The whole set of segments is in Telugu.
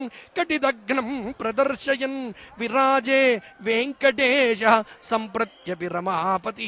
కటిదగ్నం ప్రదర్శయన్ విరాజే వెంకటేశ సంప్రత్యపి రమాపతి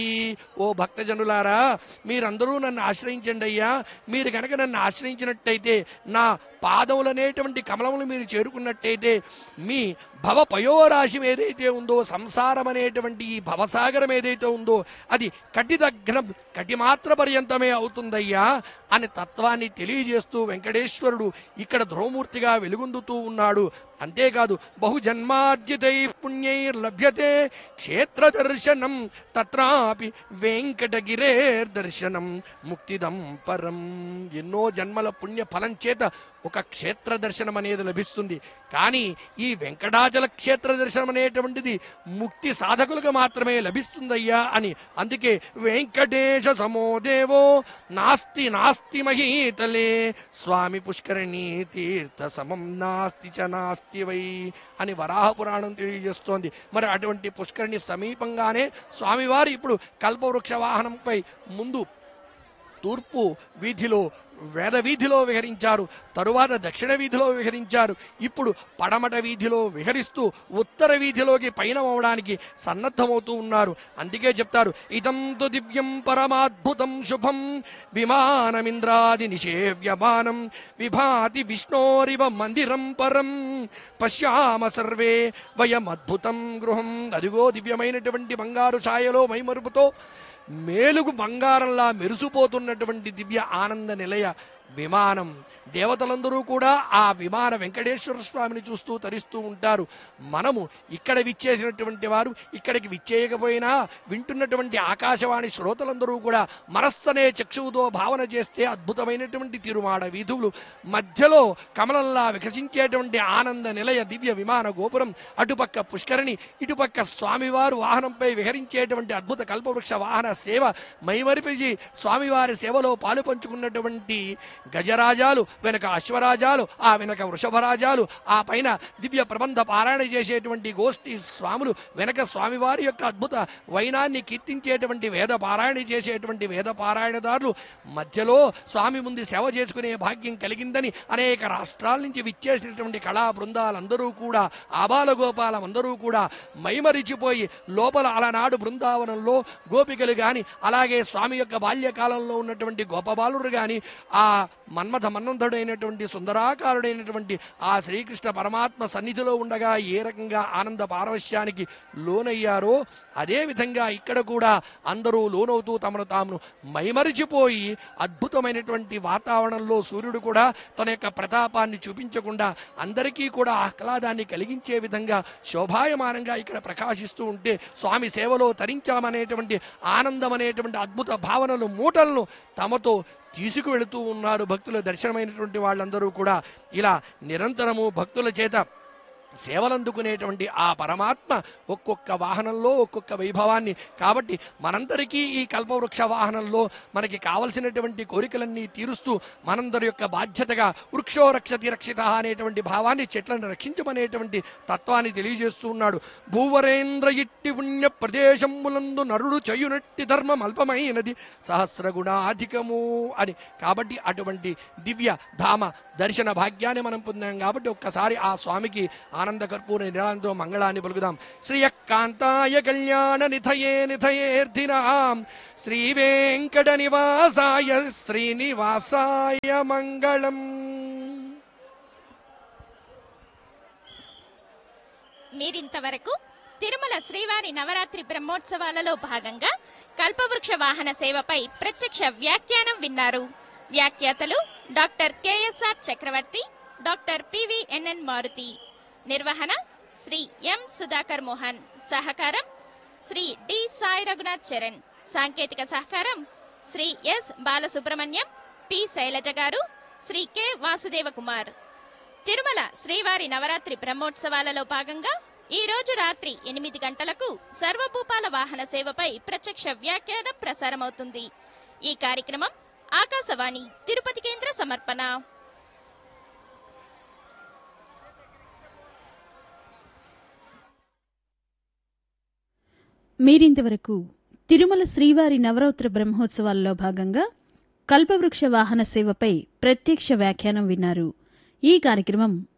ఓ భక్తజనులారా మీరందరూ నన్ను ఆశ్రయించండి అయ్యా మీరు కనుక నన్ను ఆశ్రయించినట్టయితే నా పాదములనేటువంటి కమలములు మీరు చేరుకున్నట్టయితే మీ భవ పయోరాశి ఏదైతే ఉందో సంసారం అనేటువంటి ఈ భవసాగరం ఏదైతే ఉందో అది కటిదగ్నం కటి మాత్ర పర్యంతమే అవుతుందయ్యా అనే తత్వాన్ని తెలియజేస్తూ వెంకటేశ్వరుడు ఇక్కడ ధ్రువమూర్తిగా వెలుగొందుతూ ఉన్నాడు అంతేకాదు బహుజన్మార్జితై పుణ్యైర్లభ్యతే క్షేత్ర దర్శనం తత్రాపి వెంకటగిరేర్ దర్శనం ముక్తిదం పరం ఎన్నో జన్మల పుణ్య ఫలం చేత ఒక క్షేత్ర దర్శనం అనేది లభిస్తుంది కానీ ఈ వెంకటాచల క్షేత్ర దర్శనం అనేటువంటిది ముక్తి సాధకులకు మాత్రమే లభిస్తుందయ్యా అని అందుకే వెంకటేశ సమోదేవో నాస్తి నాస్తి మహీతలే స్వామి పుష్కరిణీ తీర్థ సమం నాస్తి చ నాస్తి వై అని వరాహ పురాణం తెలియజేస్తోంది మరి అటువంటి పుష్కరిణి సమీపంగానే స్వామివారు ఇప్పుడు కల్పవృక్ష వాహనంపై ముందు తూర్పు వీధిలో వేద వీధిలో విహరించారు తరువాత దక్షిణ వీధిలో విహరించారు ఇప్పుడు పడమట వీధిలో విహరిస్తూ ఉత్తర వీధిలోకి పైన అవడానికి సన్నద్ధమవుతూ ఉన్నారు అందుకే చెప్తారు ఇదం తు దివ్యం పరమాద్భుతం శుభం విమానమింద్రాది నిషేవ్యమానం విభాతి విష్ణోరివ మందిరం పరం పశ్యామ సర్వే వయమద్భుతం గృహం అదిగో దివ్యమైనటువంటి బంగారు ఛాయలో మైమరుపుతో మేలుగు బంగారంలా మెరిసిపోతున్నటువంటి దివ్య ఆనంద నిలయ విమానం దేవతలందరూ కూడా ఆ విమాన వెంకటేశ్వర స్వామిని చూస్తూ తరిస్తూ ఉంటారు మనము ఇక్కడ విచ్చేసినటువంటి వారు ఇక్కడికి విచ్చేయకపోయినా వింటున్నటువంటి ఆకాశవాణి శ్రోతలందరూ కూడా మనస్సనే చక్షువుతో భావన చేస్తే అద్భుతమైనటువంటి తిరుమాడ వీధువులు మధ్యలో కమలంలా వికసించేటువంటి ఆనంద నిలయ దివ్య విమాన గోపురం అటుపక్క పుష్కరిణి ఇటుపక్క స్వామివారు వాహనంపై విహరించేటువంటి అద్భుత కల్పవృక్ష వాహన సేవ మైమరిపిజి స్వామివారి సేవలో పాలు పంచుకున్నటువంటి గజరాజాలు వెనక అశ్వరాజాలు ఆ వెనక వృషభరాజాలు ఆ పైన దివ్య ప్రబంధ పారాయణ చేసేటువంటి గోష్ఠి స్వాములు వెనక స్వామివారి యొక్క అద్భుత వైనాన్ని కీర్తించేటువంటి వేద పారాయణ చేసేటువంటి వేద పారాయణదారులు మధ్యలో స్వామి ముందు సేవ చేసుకునే భాగ్యం కలిగిందని అనేక రాష్ట్రాల నుంచి విచ్చేసినటువంటి కళా బృందాలందరూ కూడా ఆబాల గోపాలం అందరూ కూడా మైమరిచిపోయి లోపల అలనాడు బృందావనంలో గోపికలు గాని అలాగే స్వామి యొక్క బాల్యకాలంలో ఉన్నటువంటి గోపబాలురు గాని ఆ మన్మథ మన్మంతుడైనటువంటి సుందరాకారుడైనటువంటి ఆ శ్రీకృష్ణ పరమాత్మ సన్నిధిలో ఉండగా ఏ రకంగా ఆనంద పారవశ్యానికి లోనయ్యారో అదే విధంగా ఇక్కడ కూడా అందరూ లోనవుతూ తమను తాము మైమరిచిపోయి అద్భుతమైనటువంటి వాతావరణంలో సూర్యుడు కూడా తన యొక్క ప్రతాపాన్ని చూపించకుండా అందరికీ కూడా ఆహ్లాదాన్ని కలిగించే విధంగా శోభాయమానంగా ఇక్కడ ప్రకాశిస్తూ ఉంటే స్వామి సేవలో తరించామనేటువంటి ఆనందం అనేటువంటి అద్భుత భావనలు మూటలను తమతో తీసుకువెళుతూ ఉన్నారు భక్తుల దర్శనమైనటువంటి వాళ్ళందరూ కూడా ఇలా నిరంతరము భక్తుల చేత సేవలందుకునేటువంటి ఆ పరమాత్మ ఒక్కొక్క వాహనంలో ఒక్కొక్క వైభవాన్ని కాబట్టి మనందరికీ ఈ కల్పవృక్ష వాహనంలో మనకి కావలసినటువంటి కోరికలన్నీ తీరుస్తూ మనందరి యొక్క బాధ్యతగా వృక్షో రక్షతి రక్షిత అనేటువంటి భావాన్ని చెట్లను రక్షించమనేటువంటి తత్వాన్ని తెలియజేస్తూ ఉన్నాడు భూవరేంద్ర ఇట్టి పుణ్య ప్రదేశములందు నరుడు చేయునట్టి ధర్మం అల్పమైనది సహస్రగుణాధికము అని కాబట్టి అటువంటి దివ్య ధామ దర్శన భాగ్యాన్ని మనం పొందాం కాబట్టి ఒక్కసారి ఆ స్వామికి ఆనంద కర్పూర నిరాంతో మంగళాన్ని పలుకుదాం శ్రీయకాంతాయ కళ్యాణ నిథయే నిథయేర్ధినాం శ్రీ వెంకట నివాసాయ శ్రీనివాసాయ మంగళం మీరింతవరకు తిరుమల శ్రీవారి నవరాత్రి బ్రహ్మోత్సవాలలో భాగంగా కల్పవృక్ష వాహన సేవపై ప్రత్యక్ష వ్యాఖ్యానం విన్నారు వ్యాఖ్యాతలు doctor KSR Chakravarthy doctor PVNN Maruthi నిర్వహణ శ్రీ ఎం సుధాకర్ మోహన్ సహకారం శ్రీ డి సాయి రఘునాథ్ చరణ్ సాంకేతిక సహకారం Shri S Balasubrahmanyam P Sailaja garu Shri K Vasudeva Kumar Tirumala Srivari Navaratri బ్రహ్మోత్సవాలలో భాగంగా ఈ రోజు రాత్రి ఎనిమిది గంటలకు సర్వభూపాల వాహన సేవపై ప్రత్యక్ష వ్యాఖ్యానం ప్రసారమవుతుంది ఈ కార్యక్రమం ఆకాశవాణి తిరుపతి కేంద్ర సమర్పణ మీరింతవరకు తిరుమల శ్రీవారి నవరాత్రి బ్రహ్మోత్సవాల్లో భాగంగా కల్పవృక్ష వాహన సేవపై ప్రత్యక్ష వ్యాఖ్యానం విన్నారు ఈ కార్యక్రమం